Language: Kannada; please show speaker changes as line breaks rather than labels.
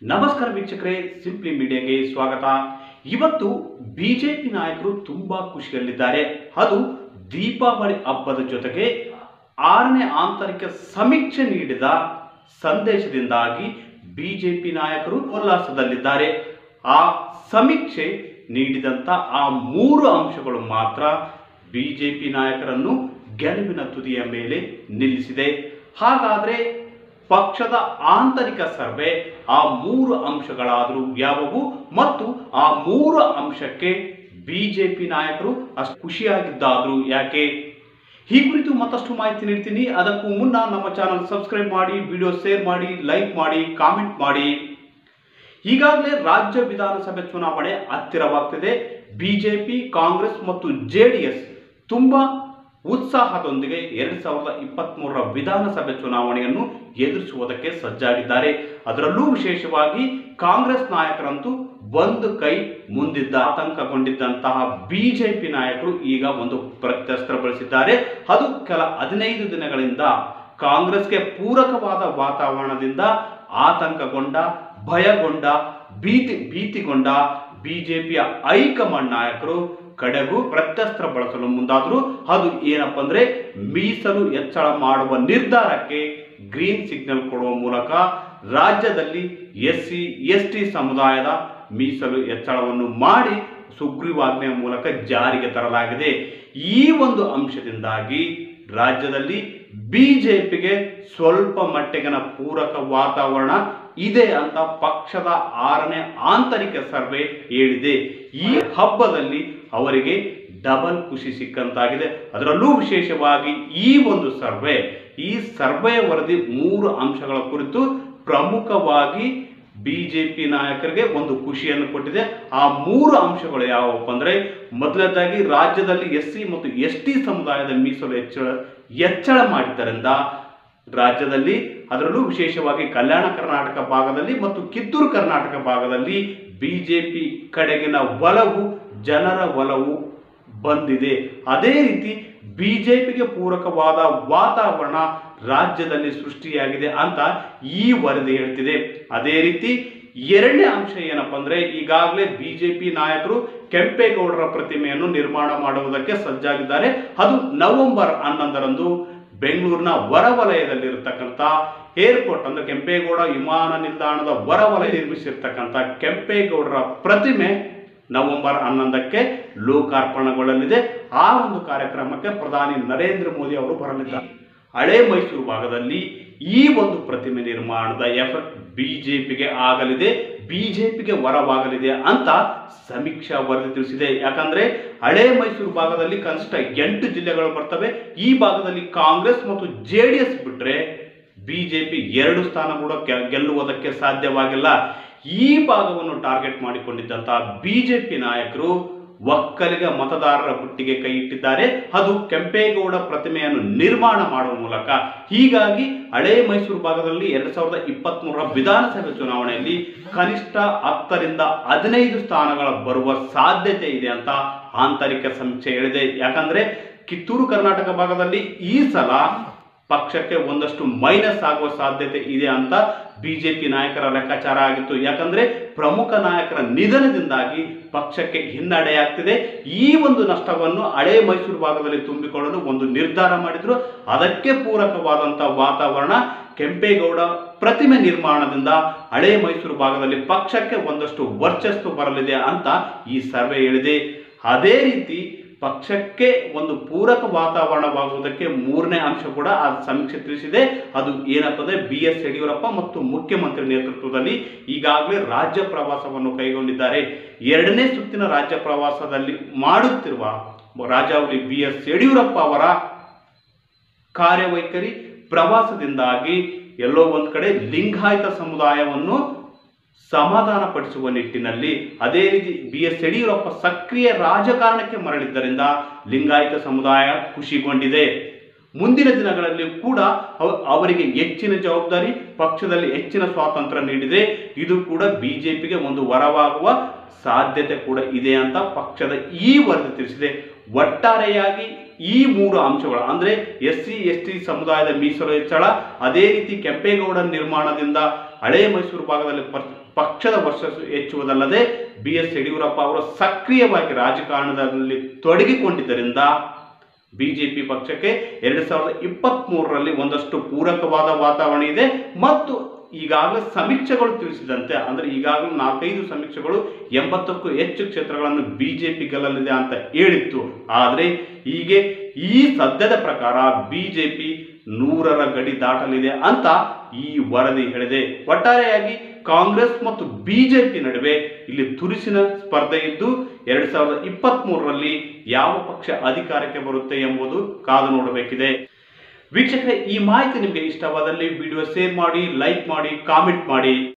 ನಮಸ್ಕಾರ ವೀಕ್ಷಕರೇ ಸಿಂಪ್ಲಿ ಮೀಡಿಯಾಗೆ ಸ್ವಾಗತ ಇವತ್ತು ಬಿಜೆಪಿ ನಾಯಕರು ತುಂಬಾ ಖುಷಿಯಲ್ಲಿದ್ದಾರೆ ಅದು ದೀಪಾವಳಿ ಹಬ್ಬದ ಜೊತೆಗೆ ಆರನೇ ಆಂತರಿಕ ಸಮೀಕ್ಷೆ ನೀಡಿದ ಸಂದೇಶದಿಂದಾಗಿ ಬಿಜೆಪಿ ನಾಯಕರು ಉಲ್ಲಾಸದಲ್ಲಿದ್ದಾರೆ ಆ ಸಮೀಕ್ಷೆ ನೀಡಿದಂತ ಆ ಮೂರು ಅಂಶಗಳು ಮಾತ್ರ ಬಿಜೆಪಿ ನಾಯಕರನ್ನು ಗೆಲುವಿನ ತುದಿಯ ಮೇಲೆ ನಿಲ್ಲಿಸಿದೆ ಹಾಗಾದ್ರೆ ಪಕ್ಷದ ಆಂತರಿಕ ಸರ್ವೆ ಆ ಮೂರು ಅಂಶಗಳಾದರೂ ಯಾವುವು ಮತ್ತು ಆ ಮೂರು ಅಂಶಕ್ಕೆ ಬಿಜೆಪಿ ನಾಯಕರು ಅಷ್ಟು ಖುಷಿಯಾಗಿದ್ದಾದ್ರು ಯಾಕೆ ಈ ಕುರಿತು ಮತ್ತಷ್ಟು ಮಾಹಿತಿ ನೀಡ್ತೀನಿ ಅದಕ್ಕೂ ಮುನ್ನ ನಮ್ಮ ಚಾನಲ್ ಸಬ್ಸ್ಕ್ರೈಬ್ ಮಾಡಿ ವಿಡಿಯೋ ಶೇರ್ ಮಾಡಿ ಲೈಕ್ ಮಾಡಿ ಕಾಮೆಂಟ್ ಮಾಡಿ ಈಗಾಗಲೇ ರಾಜ್ಯ ವಿಧಾನಸಭೆ ಚುನಾವಣೆ ಹತ್ತಿರವಾಗ್ತಿದೆ ಬಿಜೆಪಿ ಕಾಂಗ್ರೆಸ್ ಮತ್ತು ಜೆಡಿಎಸ್ ತುಂಬಾ ಉತ್ಸಾಹದೊಂದಿಗೆ ಎರಡ್ ಸಾವಿರದ ಇಪ್ಪತ್ತ್ ಮೂರರ ವಿಧಾನಸಭೆ ಚುನಾವಣೆಯನ್ನು ಎದುರಿಸುವುದಕ್ಕೆ ಸಜ್ಜಾಗಿದ್ದಾರೆ ಅದರಲ್ಲೂ ವಿಶೇಷವಾಗಿ ಕಾಂಗ್ರೆಸ್ ನಾಯಕರಂತೂ ಒಂದು ಕೈ ಮುಂದಿದ್ದ ಆತಂಕಗೊಂಡಿದ್ದಂತಹ ಬಿಜೆಪಿ ನಾಯಕರು ಈಗ ಒಂದು ಪ್ರತ್ಯಸ್ತ್ರ ಬಳಸಿದ್ದಾರೆ ಅದು ಕೆಲ ಹದಿನೈದು ದಿನಗಳಿಂದ ಕಾಂಗ್ರೆಸ್ಗೆ ಪೂರಕವಾದ ವಾತಾವರಣದಿಂದ ಆತಂಕಗೊಂಡ ಭಯಗೊಂಡ ಭೀತಿ ಭೀತಿಗೊಂಡ ಬಿಜೆಪಿಯ ಹೈಕಮಾಂಡ್ ನಾಯಕರು ಕಡೆಗೂ ಪ್ರತ್ಯಸ್ತ್ರ ಬಳಸಲು ಮುಂದಾದ್ರು ಅದು ಏನಪ್ಪ ಅಂದ್ರೆ ಮೀಸಲು ಹೆಚ್ಚಳ ಮಾಡುವ ನಿರ್ಧಾರಕ್ಕೆ ಗ್ರೀನ್ ಸಿಗ್ನಲ್ ಕೊಡುವ ಮೂಲಕ ರಾಜ್ಯದಲ್ಲಿ ಎಸ್ ಸಿ ಎಸ್ ಟಿ ಸಮುದಾಯದ ಮೀಸಲು ಹೆಚ್ಚಳವನ್ನು ಮಾಡಿ ಸುಗ್ರೀವಾಜ್ಞೆಯ ಮೂಲಕ ಜಾರಿಗೆ ತರಲಾಗಿದೆ ಈ ಒಂದು ಅಂಶದಿಂದಾಗಿ ರಾಜ್ಯದಲ್ಲಿ ಬಿಜೆಪಿಗೆ ಸ್ವಲ್ಪ ಮಟ್ಟಿಗಿನ ಪೂರಕ ವಾತಾವರಣ ಇದೆ ಅಂತ ಪಕ್ಷದ ಆರನೇ ಆಂತರಿಕ ಸರ್ವೆ ಹೇಳಿದೆ ಈ ಹಬ್ಬದಲ್ಲಿ ಅವರಿಗೆ ಡಬಲ್ ಖುಷಿ ಸಿಕ್ಕಂತಾಗಿದೆ ಅದರಲ್ಲೂ ವಿಶೇಷವಾಗಿ ಈ ಒಂದು ಸರ್ವೆ ಈ ಸರ್ವೆಯ ವರದಿ ಮೂರು ಅಂಶಗಳ ಕುರಿತು ಪ್ರಮುಖವಾಗಿ ಬಿಜೆಪಿ ನಾಯಕರಿಗೆ ಒಂದು ಖುಷಿಯನ್ನು ಕೊಟ್ಟಿದೆ ಆ ಮೂರು ಅಂಶಗಳು ಯಾವುವಪ್ಪ ಅಂದ್ರೆ ಮೊದಲನೇದಾಗಿ ರಾಜ್ಯದಲ್ಲಿ ಎಸ್ ಸಿ ಮತ್ತು ಎಸ್ ಟಿ ಸಮುದಾಯದ ಮೀಸಲು ಹೆಚ್ಚಳ ಹೆಚ್ಚಳ ಮಾಡಿದ್ದರಿಂದ ರಾಜ್ಯದಲ್ಲಿ ಅದರಲ್ಲೂ ವಿಶೇಷವಾಗಿ ಕಲ್ಯಾಣ ಕರ್ನಾಟಕ ಭಾಗದಲ್ಲಿ ಮತ್ತು ಕಿತ್ತೂರು ಕರ್ನಾಟಕ ಭಾಗದಲ್ಲಿ ಬಿಜೆಪಿ ಕಡೆಗಿನ ಒಲವು ಜನರ ಒಲವು ಬಂದಿದೆ ಅದೇ ರೀತಿ ಬಿಜೆಪಿಗೆ ಪೂರಕವಾದ ವಾತಾವರಣ ರಾಜ್ಯದಲ್ಲಿ ಸೃಷ್ಟಿಯಾಗಿದೆ ಅಂತ ಈ ವರದಿ ಹೇಳ್ತಿದೆ ಅದೇ ರೀತಿ ಎರಡನೇ ಅಂಶ ಏನಪ್ಪ ಅಂದ್ರೆ ಈಗಾಗಲೇ ಬಿಜೆಪಿ ನಾಯಕರು ಕೆಂಪೇಗೌಡರ ಪ್ರತಿಮೆಯನ್ನು ನಿರ್ಮಾಣ ಮಾಡುವುದಕ್ಕೆ ಸಜ್ಜಾಗಿದ್ದಾರೆ ಅದು ನವೆಂಬರ್ ಹನ್ನೊಂದರಂದು ಬೆಂಗಳೂರಿನ ಹೊರವಲಯದಲ್ಲಿರತಕ್ಕಂಥ ಏರ್ಪೋರ್ಟ್ ಅಂದ್ರೆ ಕೆಂಪೇಗೌಡ ವಿಮಾನ ನಿಲ್ದಾಣದ ಹೊರವಲಯ ನಿರ್ಮಿಸಿರ್ತಕ್ಕಂಥ ಕೆಂಪೇಗೌಡರ ಪ್ರತಿಮೆ ನವೆಂಬರ್ ಹನ್ನೊಂದಕ್ಕೆ ಲೋಕಾರ್ಪಣೆಗೊಳ್ಳಲಿದೆ ಆ ಒಂದು ಕಾರ್ಯಕ್ರಮಕ್ಕೆ ಪ್ರಧಾನಿ ನರೇಂದ್ರ ಮೋದಿ ಅವರು ಬರಲಿದ್ದಾರೆ ಹಳೆ ಮೈಸೂರು ಭಾಗದಲ್ಲಿ ಈ ಒಂದು ಪ್ರತಿಮೆ ನಿರ್ಮಾಣದ ಎಫೆಕ್ಟ್ ಬಿಜೆಪಿಗೆ ಆಗಲಿದೆ ಬಿಜೆಪಿಗೆ ವರವಾಗಲಿದೆ ಅಂತ ಸಮೀಕ್ಷಾ ವರದಿ ತಿಳಿಸಿದೆ ಯಾಕಂದ್ರೆ ಹಳೆ ಮೈಸೂರು ಭಾಗದಲ್ಲಿ ಕನಿಷ್ಠ ಎಂಟು ಜಿಲ್ಲೆಗಳು ಬರ್ತವೆ ಈ ಭಾಗದಲ್ಲಿ ಕಾಂಗ್ರೆಸ್ ಮತ್ತು ಜೆ ಡಿ ಎಸ್ ಬಿಟ್ರೆ ಬಿಜೆಪಿ ಎರಡು ಸ್ಥಾನ ಕೂಡ ಗೆ- ಗೆಲ್ಲುವುದಕ್ಕೆ ಸಾಧ್ಯವಾಗಿಲ್ಲ ಈ ಭಾಗವನ್ನು ಟಾರ್ಗೆಟ್ ಮಾಡಿಕೊಂಡಿದ್ದಂತಹ ಬಿಜೆಪಿ ನಾಯಕರು ಒಕ್ಕಲಿಗ ಮತದಾರರ ಬುಟ್ಟಿಗೆ ಕೈ ಇಟ್ಟಿದ್ದಾರೆ ಅದು ಕೆಂಪೇಗೌಡ ಪ್ರತಿಮೆಯನ್ನು ನಿರ್ಮಾಣ ಮಾಡುವ ಮೂಲಕ ಹೀಗಾಗಿ ಹಳೆ ಮೈಸೂರು ಭಾಗದಲ್ಲಿ ಎರಡ್ ಸಾವಿರದ ಇಪ್ಪತ್ತ್ ಮೂರರ ವಿಧಾನಸಭೆ ಚುನಾವಣೆಯಲ್ಲಿ ಕನಿಷ್ಠ ಹತ್ತರಿಂದ ಹದಿನೈದು ಸ್ಥಾನಗಳ ಬರುವ ಸಾಧ್ಯತೆ ಇದೆ ಅಂತ ಆಂತರಿಕ ಸಮೀಕ್ಷೆ ಹೇಳಿದೆ ಯಾಕಂದ್ರೆ ಕಿತ್ತೂರು ಕರ್ನಾಟಕ ಭಾಗದಲ್ಲಿ ಈ ಸಲ ಪಕ್ಷಕ್ಕೆ ಒಂದಷ್ಟು ಮೈನಸ್ ಆಗುವ ಸಾಧ್ಯತೆ ಇದೆ ಅಂತ ಬಿಜೆಪಿ ನಾಯಕರ ಲೆಕ್ಕಾಚಾರ ಆಗಿತ್ತು ಯಾಕಂದ್ರೆ ಪ್ರಮುಖ ನಾಯಕರ ನಿಧನದಿಂದಾಗಿ ಪಕ್ಷಕ್ಕೆ ಹಿನ್ನಡೆಯಾಗ್ತಿದೆ ಈ ಒಂದು ನಷ್ಟವನ್ನು ಹಳೆ ಮೈಸೂರು ಭಾಗದಲ್ಲಿ ತುಂಬಿಕೊಳ್ಳಲು ಒಂದು ನಿರ್ಧಾರ ಮಾಡಿದ್ರು ಅದಕ್ಕೆ ಪೂರಕವಾದಂಥ ವಾತಾವರಣ ಕೆಂಪೇಗೌಡ ಪ್ರತಿಮೆ ನಿರ್ಮಾಣದಿಂದ ಹಳೆ ಮೈಸೂರು ಭಾಗದಲ್ಲಿ ಪಕ್ಷಕ್ಕೆ ಒಂದಷ್ಟು ವರ್ಚಸ್ಸು ಬರಲಿದೆ ಅಂತ ಈ ಸರ್ವೆ ಹೇಳಿದೆ ಅದೇ ರೀತಿ ಪಕ್ಷಕ್ಕೆ ಒಂದು ಪೂರಕ ವಾತಾವರಣವಾಗುವುದಕ್ಕೆ ಮೂರನೇ ಅಂಶ ಕೂಡ ಆ ಸಮೀಕ್ಷೆ ತಿಳಿಸಿದೆ ಅದು ಏನಪ್ಪ ಅಂದ್ರೆ ಬಿ ಎಸ್ ಯಡಿಯೂರಪ್ಪ ಮತ್ತು ಮುಖ್ಯಮಂತ್ರಿ ನೇತೃತ್ವದಲ್ಲಿ ಈಗಾಗಲೇ ರಾಜ್ಯ ಪ್ರವಾಸವನ್ನು ಕೈಗೊಂಡಿದ್ದಾರೆ ಎರಡನೇ ಸುತ್ತಿನ ರಾಜ್ಯ ಪ್ರವಾಸದಲ್ಲಿ ಮಾಡುತ್ತಿರುವ ರಾಜಾವಳಿ ಬಿ ಎಸ್ ಯಡಿಯೂರಪ್ಪ ಅವರ ಕಾರ್ಯವೈಖರಿ ಪ್ರವಾಸದಿಂದಾಗಿ ಎಲ್ಲೋ ಒಂದ್ ಕಡೆ ಲಿಂಗಾಯತ ಸಮುದಾಯವನ್ನು ಸಮಾಧಾನ ಪಡಿಸುವ ನಿಟ್ಟಿನಲ್ಲಿ ಅದೇ ರೀತಿ ಬಿ ಎಸ್ ಯಡಿಯೂರಪ್ಪ ಸಕ್ರಿಯ ರಾಜಕಾರಣಕ್ಕೆ ಮರಳಿದ್ದರಿಂದ ಲಿಂಗಾಯತ ಸಮುದಾಯ ಖುಷಿಗೊಂಡಿದೆ ಮುಂದಿನ ದಿನಗಳಲ್ಲಿ ಕೂಡ ಅವ- ಅವರಿಗೆ ಹೆಚ್ಚಿನ ಜವಾಬ್ದಾರಿ ಪಕ್ಷದಲ್ಲಿ ಹೆಚ್ಚಿನ ಸ್ವಾತಂತ್ರ್ಯ ನೀಡಿದೆ ಇದು ಕೂಡ ಬಿಜೆಪಿಗೆ ಒಂದು ವರವಾಗುವ ಸಾಧ್ಯತೆ ಕೂಡ ಇದೆ ಅಂತ ಪಕ್ಷದ ಈ ವರದಿ ತಿಳಿಸಿದೆ ಒಟ್ಟಾರೆಯಾಗಿ ಈ ಮೂರು ಅಂಶಗಳು ಅಂದ್ರೆ ಎಸ್ ಸಿ ಎಸ್ ಟಿ ಸಮುದಾಯದ ಮೀಸಲು ಹೆಚ್ಚಳ ಅದೇ ರೀತಿ ಕೆಂಪೇಗೌಡ ನಿರ್ಮಾಣದಿಂದ ಹಳೆ ಮೈಸೂರು ಭಾಗದಲ್ಲಿ ಪರ್- ಪಕ್ಷದ ವರ್ಚಸ್ಸು ಹೆಚ್ಚುವುದಲ್ಲದೆ ಬಿ ಎಸ್ ಯಡಿಯೂರಪ್ಪ ಅವರು ಸಕ್ರಿಯವಾಗಿ ರಾಜಕಾರಣದಲ್ಲಿ ತೊಡಗಿಕೊಂಡಿದ್ದರಿಂದ ಬಿಜೆಪಿ ಪಕ್ಷಕ್ಕೆ ಎರಡು ಸಾವಿರದ ಇಪ್ಪತ್ತ್ ಮೂರರಲ್ಲಿ ಒಂದಷ್ಟು ಪೂರಕವಾದ ವಾತಾವರಣ ಇದೆ ಮತ್ತು ಈಗಾಗಲೇ ಸಮೀಕ್ಷೆಗಳು ತಿಳಿಸಿದಂತೆ ಅಂದರೆ ಈಗಾಗಲೇ ನಾಲ್ಕೈದು ಸಮೀಕ್ಷೆಗಳು ಎಂಬತ್ತಕ್ಕೂ ಹೆಚ್ಚು ಕ್ಷೇತ್ರಗಳನ್ನು ಬಿಜೆಪಿ ಗೆಲ್ಲಲಿದೆ ಅಂತ ಹೇಳಿತ್ತು ಆದರೆ ಹೀಗೆ ಈ ಸದ್ಯದ ಪ್ರಕಾರ ಬಿಜೆಪಿ ನೂರರ ಗಡಿ ದಾಟಲಿದೆ ಅಂತ ಈ ವರದಿ ಹೇಳಿದೆ ಒಟ್ಟಾರೆಯಾಗಿ ಕಾಂಗ್ರೆಸ್ ಮತ್ತು ಬಿಜೆಪಿ ನಡುವೆ ಇಲ್ಲಿ ತುರುಸಿನ ಸ್ಪರ್ಧೆ ಇದ್ದು ಎರಡ್ ಸಾವಿರದ ಇಪ್ಪತ್ತ್ ಮೂರರಲ್ಲಿ ಯಾವ ಪಕ್ಷ ಅಧಿಕಾರಕ್ಕೆ ಬರುತ್ತೆ ಎಂಬುದು ಕಾದು ನೋಡಬೇಕಿದೆ ವೀಕ್ಷಕರೇ ಈ ಮಾಹಿತಿ ನಿಮಗೆ ಇಷ್ಟವಾದಲ್ಲಿ ವಿಡಿಯೋ ಶೇರ್ ಮಾಡಿ ಲೈಕ್ ಮಾಡಿ ಕಾಮೆಂಟ್ ಮಾಡಿ